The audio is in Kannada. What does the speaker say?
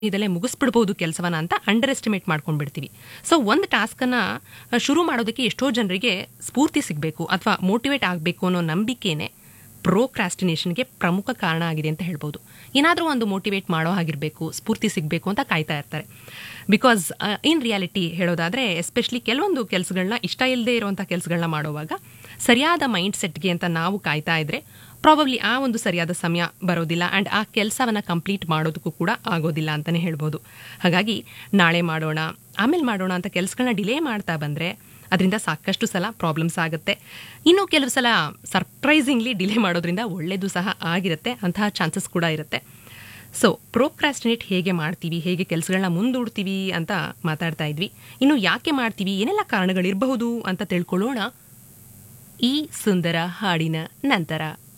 ಇದಲ್ಲೇ ಮುಗಿಸ್ಬಿಡ್ಬೋದು ಕೆಲಸವನ್ನ ಅಂತ ಅಂಡರ್ ಎಸ್ಟಿಮೇಟ್ ಮಾಡ್ಕೊಂಡ್ಬಿಡ್ತೀವಿ ಸೊ ಒಂದು ಟಾಸ್ಕನ್ನು ಶುರು ಮಾಡೋದಕ್ಕೆ ಎಷ್ಟೋ ಜನರಿಗೆ ಸ್ಫೂರ್ತಿ ಸಿಗಬೇಕು ಅಥವಾ ಮೋಟಿವೇಟ್ ಆಗಬೇಕು ಅನ್ನೋ ನಂಬಿಕೆನೇ ಪ್ರೋಕ್ರಾಸ್ಟಿನೇಷನ್ಗೆ ಪ್ರಮುಖ ಕಾರಣ ಆಗಿದೆ ಅಂತ ಹೇಳ್ಬೋದು ಏನಾದರೂ ಒಂದು ಮೋಟಿವೇಟ್ ಮಾಡೋ ಹಾಗಿರಬೇಕು ಸ್ಫೂರ್ತಿ ಸಿಗಬೇಕು ಅಂತ ಕಾಯ್ತಾ ಇರ್ತಾರೆ ಬಿಕಾಸ್ ಇನ್ ರಿಯಾಲಿಟಿ ಹೇಳೋದಾದರೆ ಎಸ್ಪೆಷಲಿ ಕೆಲವೊಂದು ಕೆಲಸಗಳನ್ನ ಇಷ್ಟ ಇಲ್ಲದೆ ಇರುವಂಥ ಕೆಲಸಗಳನ್ನ ಮಾಡುವಾಗ ಸರಿಯಾದ ಮೈಂಡ್ ಸೆಟ್ಗೆ ಅಂತ ನಾವು ಕಾಯ್ತಾ ಇದ್ರೆ ಪ್ರಾಬಬ್ಲಿ ಆ ಒಂದು ಸರಿಯಾದ ಸಮಯ ಬರೋದಿಲ್ಲ ಆ್ಯಂಡ್ ಆ ಕೆಲಸವನ್ನು ಕಂಪ್ಲೀಟ್ ಮಾಡೋದಕ್ಕೂ ಕೂಡ ಆಗೋದಿಲ್ಲ ಅಂತಲೇ ಹೇಳ್ಬೋದು ಹಾಗಾಗಿ ನಾಳೆ ಮಾಡೋಣ ಆಮೇಲೆ ಮಾಡೋಣ ಅಂತ ಕೆಲಸಗಳನ್ನ ಡಿಲೇ ಮಾಡ್ತಾ ಬಂದರೆ ಅದರಿಂದ ಸಾಕಷ್ಟು ಸಲ ಪ್ರಾಬ್ಲಮ್ಸ್ ಆಗುತ್ತೆ ಇನ್ನು ಕೆಲವು ಸಲ ಸರ್ಪ್ರೈಸಿಂಗ್ಲಿ ಡಿಲೇ ಮಾಡೋದ್ರಿಂದ ಒಳ್ಳೆಯದು ಸಹ ಆಗಿರುತ್ತೆ ಅಂತಹ ಚಾನ್ಸಸ್ ಕೂಡ ಇರುತ್ತೆ ಸೊ ಪ್ರೋಕ್ರಾಸ್ಟಿನೇಟ್ ಹೇಗೆ ಮಾಡ್ತೀವಿ ಹೇಗೆ ಕೆಲಸಗಳನ್ನ ಮುಂದೂಡ್ತೀವಿ ಅಂತ ಮಾತಾಡ್ತಾ ಇದ್ವಿ ಇನ್ನು ಯಾಕೆ ಮಾಡ್ತೀವಿ ಏನೆಲ್ಲ ಕಾರಣಗಳಿರಬಹುದು ಅಂತ ತಿಳ್ಕೊಳ್ಳೋಣ ಈ ಸುಂದರ ಹಾಡಿನ ನಂತರ